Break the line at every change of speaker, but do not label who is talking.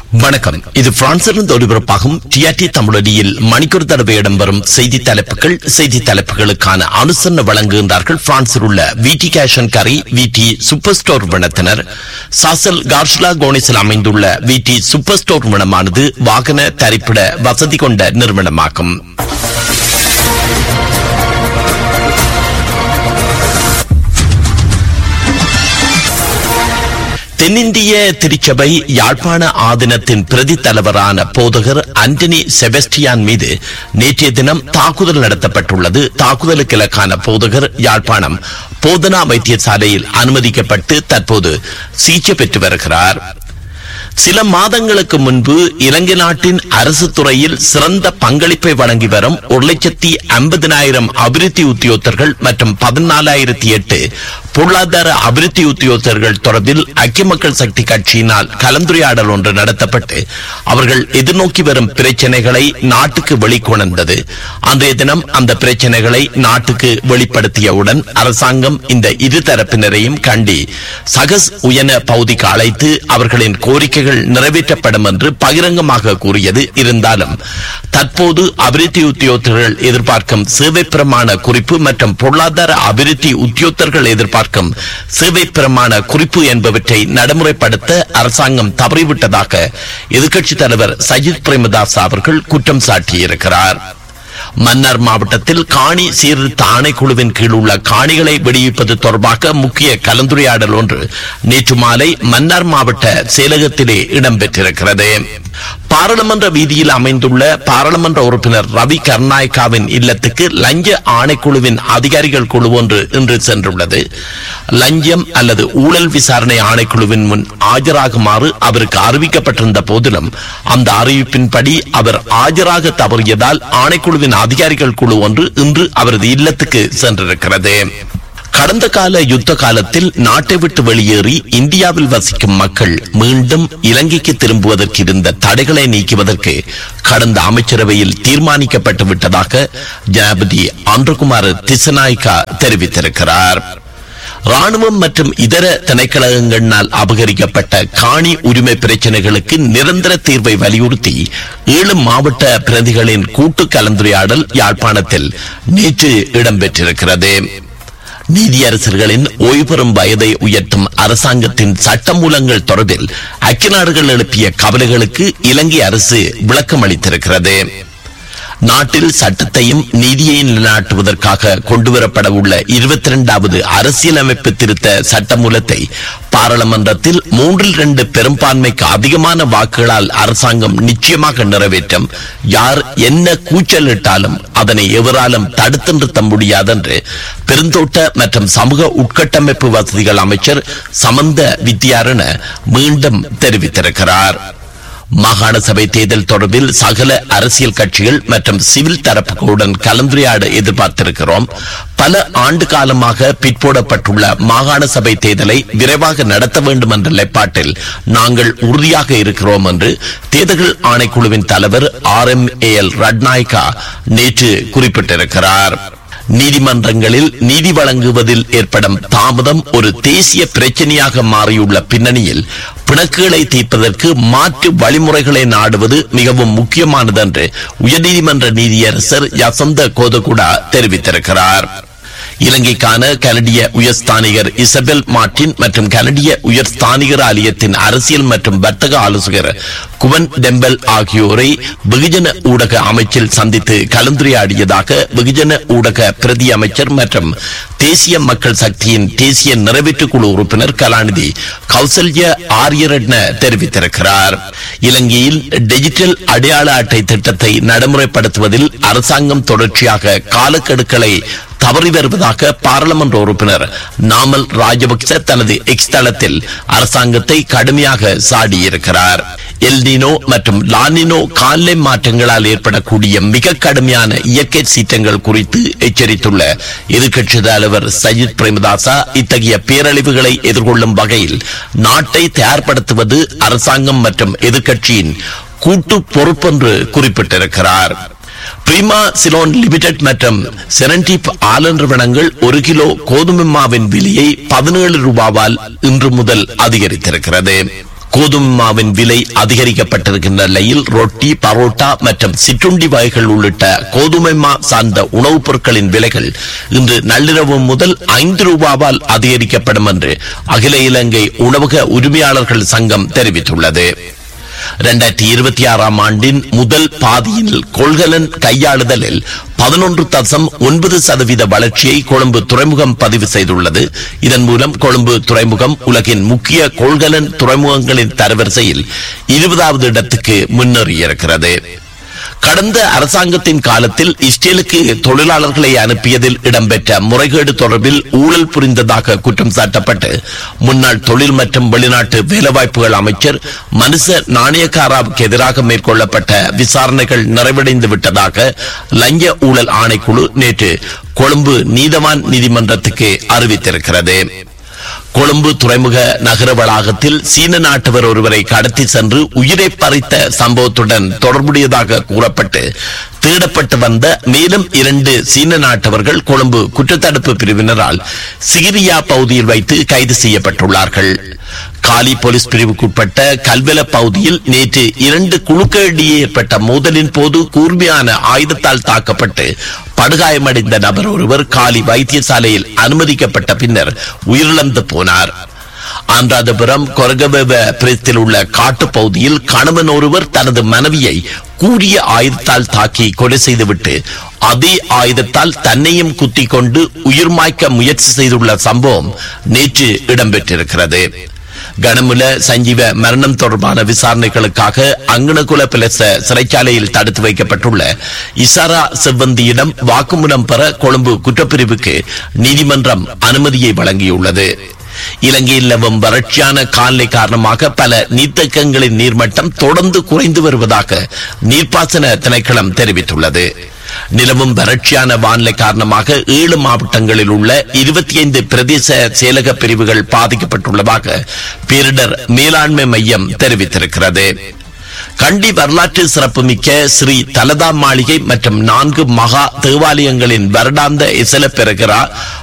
வணக்கம் இது பிரான்சிலிருந்து ஒலிபரப்பாகும் டிஆர்டி தமிழொலியில் மணிக்கூர் தடவை இடம்பெறும் செய்தி தலைப்புகள் செய்தி தலைப்புகளுக்கான அனுசரணை வழங்குகின்றார்கள் பிரான்சில் உள்ள விடி கேஷன் கரி விடி சூப்பர் ஸ்டோர் வினத்தினர் சாசல் கார்ஷ்லா கோனிஸில் அமைந்துள்ள விடி சூப்பர் ஸ்டோர் வினமானது வாகன தரிப்பிட வசதி கொண்ட நிறுவனமாகும் தென்னிந்திய திருச்சபை யாழ்ப்பாண ஆதினத்தின் பிரதி தலைவரான போதகர் அண்டனி செபஸ்டியான் மீது நேற்றைய தினம் தாக்குதல் நடத்தப்பட்டுள்ளது தாக்குதலுக்கு இலக்கான போதகர் யாழ்ப்பாணம் போதனா வைத்தியசாலையில் அனுமதிக்கப்பட்டு தற்போது சிகிச்சை பெற்று வருகிறார் சில மாதங்களுக்கு முன்பு இலங்கை நாட்டின் அரசு துறையில் சிறந்த பங்களிப்பை வழங்கி வரும் ஒரு லட்சத்தி ஐம்பதினாயிரம் அபிவிருத்தி உத்தியோகத்தர்கள் மற்றும் பதினாலாயிரத்தி எட்டு பொருளாதார அபிவிருத்தி உத்தியோகத்தர்கள் தொடர்பில் ஐக்கிய மக்கள் சக்தி கட்சியினால் கலந்துரையாடல் ஒன்று நடத்தப்பட்டு அவர்கள் எதிர்நோக்கி வரும் பிரச்சனைகளை நாட்டுக்கு வெளிக்கொணர்ந்தது அன்றைய தினம் அந்த பிரச்சனைகளை நாட்டுக்கு வெளிப்படுத்தியவுடன் அரசாங்கம் இந்த இரு தரப்பினரையும் கண்டி சகஸ் உயன பகுதிக்கு அழைத்து அவர்களின் கோரிக்கைகள் நிறைவேற்றப்படும் என்று பகிரங்கமாக கூறியது இருந்தாலும் தற்போது அபிவிருத்தி உத்தியோகத்தர்கள் எதிர்பார்க்கும் சேவை பிரமாண குறிப்பு மற்றும் பொருளாதார அபிவிருத்தி உத்தியோகத்தர்கள் எதிர்பார்க்கும் சேவை பிரமாண குறிப்பு என்பவற்றை நடைமுறைப்படுத்த அரசாங்கம் தவறிவிட்டதாக எதிர்க்கட்சித் தலைவர் சஜித் பிரேமதாஸ் அவர்கள் குற்றம் சாட்டியிருக்கிறார் மன்னார் மாவட்டத்தில் காணி சீர்திருத்த ஆணைக்குழுவின் கீழ் உள்ள காணிகளை விடுவிப்பது தொடர்பாக முக்கிய கலந்துரையாடல் ஒன்று நேற்று மாலை மன்னார் மாவட்ட செயலகத்திலே இடம்பெற்றிருக்கிறது பாராளுமன்ற வீதியில் அமைந்துள்ள பாராளுமன்ற உறுப்பினர் ரவி கர்நாயக்காவின் இல்லத்துக்கு லஞ்ச ஆணைக்குழுவின் அதிகாரிகள் குழு ஒன்று இன்று சென்றுள்ளது லஞ்சம் அல்லது ஊழல் விசாரணை ஆணைக்குழுவின் முன் ஆஜராகுமாறு அவருக்கு அறிவிக்கப்பட்டிருந்த போதிலும் அந்த அறிவிப்பின்படி அவர் ஆஜராக தவறியதால் ஆணைக்குழுவின் அதிகாரிகள் குழு ஒன்று இன்று அவரது இல்லத்துக்கு சென்றிருக்கிறது கடந்த கால யுத்த காலத்தில் நாட்டை விட்டு வெளியேறி இந்தியாவில் வசிக்கும் மக்கள் மீண்டும் இலங்கைக்கு திரும்புவதற்கு இருந்த தடைகளை நீக்குவதற்கு கடந்த அமைச்சரவையில் தீர்மானிக்கப்பட்டு விட்டதாக ஜனாபதி அன்றகுமார் திசநாய்கா தெரிவித்திருக்கிறார் ராணுவம் மற்றும் இதர திணைக்களங்களால் அபகரிக்கப்பட்ட காணி உரிமை பிரச்சனைகளுக்கு நிரந்தர தீர்வை வலியுறுத்தி ஏழு மாவட்ட பிரதிகளின் கூட்டு கலந்துரையாடல் யாழ்ப்பாணத்தில் நேற்று இடம்பெற்றிருக்கிறது நீதியரசர்களின் ஓய்வு பெறும் வயதை உயர்த்தும் அரசாங்கத்தின் சட்டமூலங்கள் தொடர்பில் ஐக்கிய நாடுகள் எழுப்பிய கவலைகளுக்கு இலங்கை அரசு விளக்கம் அளித்திருக்கிறது நாட்டில் சட்டத்தையும் நீதியையும் நிலைநாட்டுவதற்காக கொண்டுவரப்பட உள்ள இருபத்தி இரண்டாவது அரசியலமைப்பு திருத்த சட்டமூலத்தை பாராளுமன்றத்தில் மூன்றில் இரண்டு பெரும்பான்மைக்கு அதிகமான வாக்குகளால் அரசாங்கம் நிச்சயமாக நிறைவேற்றும் யார் என்ன கூச்சலிட்டாலும் அதனை எவராலும் தடுத்து நிறுத்த முடியாதென்று பெருந்தோட்ட மற்றும் சமூக உட்கட்டமைப்பு வசதிகள் அமைச்சர் சமந்த வித்யாரண மீண்டும் தெரிவித்திருக்கிறார் மாகாண சபை தேர்தல் தொடர்பில் சகல அரசியல் கட்சிகள் மற்றும் சிவில் தரப்புகளுடன் கலந்துரையாட எதிர்பார்த்திருக்கிறோம் பல ஆண்டு காலமாக பிற்போடப்பட்டுள்ள மாகாண சபை தேர்தலை விரைவாக நடத்த வேண்டும் என்ற நிலைப்பாட்டில் நாங்கள் உறுதியாக இருக்கிறோம் என்று தேர்தல்கள் ஆணைக்குழுவின் தலைவர் R M A L Ratnayake நேற்று குறிப்பிட்டிருக்கிறார் நீதிமன்றங்களில் நீதி வழங்குவதில் ஏற்படும் தாமதம் ஒரு தேசிய பிரச்சனையாக மாறியுள்ள பின்னணியில் பிணக்குகளை தீர்ப்பதற்கு மாற்று வழிமுறைகளை நாடுவது மிகவும் முக்கியமானது என்று உயர்நீதிமன்ற நீதியரசர் யசந்த கோதகுடா தெரிவித்திருக்கிறார் இலங்கைக்கான கனடிய உயர்ஸ்தானிகர் இசபெல் மார்டின் மற்றும் கனடிய உயர்ஸ்தானிகர் ஆலயத்தின் அரசியல் மற்றும் வர்த்தக ஆலோசகர் குவன் டெம்பல் ஆகியோரை வெகுஜன ஊடக அமைச்சில் சந்தித்து கலந்துரையாடியதாக வெகுஜன ஊடக பிரதி அமைச்சர் மற்றும் தேசிய மக்கள் சக்தியின் தேசிய நிறைவேற்று குழு உறுப்பினர் கலாநிதி கௌசல்ய ஆரியரட்ன தெரிவித்திருக்கிறார் இலங்கையில் டிஜிட்டல் அடையாள அட்டை திட்டத்தை நடைமுறைப்படுத்துவதில் அரசாங்கம் தொடர்ச்சியாக காலக்கெடுக்களை தவறி வருவதாக பாராளுமன்ற உறுப்பினர் நாமல் ராஜபக்ச தனது எக்ஸ் தளத்தில் அரசாங்கத்தை கடுமையாக சாடியிருக்கிறார் எல்னினோ மற்றும் லானினோ காலை மாற்றங்களால் ஏற்படக்கூடிய மிக கடுமையான இயற்கை சீற்றங்கள் குறித்து எச்சரித்துள்ள எதிர்க்கட்சி தலைவர் சஜித் பிரேமதாசா இத்தகைய பேரழிவுகளை எதிர்கொள்ளும் வகையில் நாட்டை தயார்படுத்துவது அரசாங்கம் மற்றும் எதிர்க்கட்சியின் கூட்டு பொறுப்பென்று குறிப்பிட்டிருக்கிறார் பிரிமா சிலோன் லிமிடெட் மற்றும் செரண்டிப் ஆலன் நிறுவனங்கள் ஒரு கிலோ கோதுமை மாவின் விலையை பதினேழு ரூபாவால் இன்று முதல் அதிகரித்திருக்கிறது கோதுமை மாவின் விலை அதிகரிக்கப்பட்டிருக்கின்ற நிலையில் ரொட்டி பரோட்டா மற்றும் சிற்றுண்டி வகைகள் உள்ளிட்ட கோதுமை மா சார்ந்த உணவுப் பொருட்களின் விலைகள் இன்று நள்ளிரவு முதல் ஐந்து ரூபாவால் அதிகரிக்கப்படும் என்று அகில இலங்கை உணவக உரிமையாளர்கள் சங்கம் தெரிவித்துள்ளது இரண்டாயிரத்தி இருபத்தி ஆறாம் ஆண்டின் முதல் பாதியில் கொள்கலன் கையாளுதலில் பதினொன்று தசம் ஒன்பது சதவீத வளர்ச்சியை கொழும்பு துறைமுகம் பதிவு செய்துள்ளது இதன் மூலம் கொழும்பு துறைமுகம் உலகின் முக்கிய கொள்கலன் துறைமுகங்களின் தரவரிசையில் இருபதாவது இடத்துக்கு முன்னேறியிருக்கிறது கடந்த அரசாங்கத்தின் காலத்தில் இஸ்ரேலுக்கு தொழிலாளர்களை அனுப்பியதில் இடம்பெற்ற முறைகேடு தொடர்பில் ஊழல் புரிந்ததாக குற்றம் சாட்டப்பட்டு முன்னாள் தொழில் மற்றும் வெளிநாட்டு வேலைவாய்ப்புகள் அமைச்சர் மனுச நாணயக்காராவுக்கு எதிராக மேற்கொள்ளப்பட்ட விசாரணைகள் நிறைவடைந்து விட்டதாக லஞ்ச ஊழல் ஆணைக்குழு நேற்று கொழும்பு நீதவான் நீதிமன்றத்துக்கு அறிவித்திருக்கிறது கொழும்பு துறைமுக நகர வளாகத்தில் சீன நாட்டவர் ஒருவரை கடத்தி சென்று உயிரை பறித்த சம்பவத்துடன் தொடர்புடையதாக கூறப்பட்டு தேடப்பட்டு வந்த மேலும் இரண்டு சீன நாட்டவர்கள் கொழும்பு குற்றத்தடுப்பு பிரிவினரால் சிகிரியா பகுதியில் வைத்து கைது செய்யப்பட்டுள்ளார்கள் காலி போலீஸ் பிரிவுக்குட்பட்ட கல்வெல பகுதியில் நேற்று இரண்டு குழுக்களிடையே ஏற்பட்ட மோதலின் போது கூர்மையான ஆயுதத்தால் தாக்கப்பட்டு படுகாயமடைந்த நபர் ஒருவர் காலி வைத்தியசாலையில் அனுமதிக்கப்பட்ட பின்னர் உயிரிழந்து போனார் ஆந்திராதபுரம் கொரகவெவ பிரத்தில் உள்ள காட்டுப் பகுதியில் கணவன் ஒருவர் தனது மனைவியை கூறிய ஆயுதத்தால் தாக்கி கொலை செய்துவிட்டு அதே ஆயுதத்தால் தன்னையும் குத்திக் கொண்டு உயிர் மாய்க்க முயற்சி செய்துள்ள சம்பவம் நேற்று இடம்பெற்றிருக்கிறது கனமுல சஞ்சீவ மரணம் தொடர்பான விசாரணைகளுக்காக அங்கனகுல பிளச சிறைச்சாலையில் தடுத்து வைக்கப்பட்டுள்ள இசாரா செவ்வந்தியிடம் வாக்குமூலம் பெற கொழும்பு குற்றப்பிரிவுக்கு நீதிமன்றம் அனுமதியை வழங்கியுள்ளது இலங்கையில் நிலவும் வறட்சியான காலநிலை காரணமாக பல நீர்த்தேக்கங்களின் நீர்மட்டம் தொடர்ந்து குறைந்து வருவதாக நீர்ப்பாசன திணைக்களம் தெரிவித்துள்ளது நிலவும் வறட்சியான வானிலை காரணமாக ஏழு மாவட்டங்களில் உள்ள இருபத்தி ஐந்து பிரதேச செயலக பிரிவுகள் பாதிக்கப்பட்டுள்ளதாக பேரிடர் மேலாண்மை மையம் தெரிவித்திருக்கிறது கண்டி வரலாற்று சிறப்புமிக்க ஸ்ரீ தலதா மாளிகை மற்றும் நான்கு மகா தேவாலயங்களின் வருடாந்த இசல பெறுகிறார்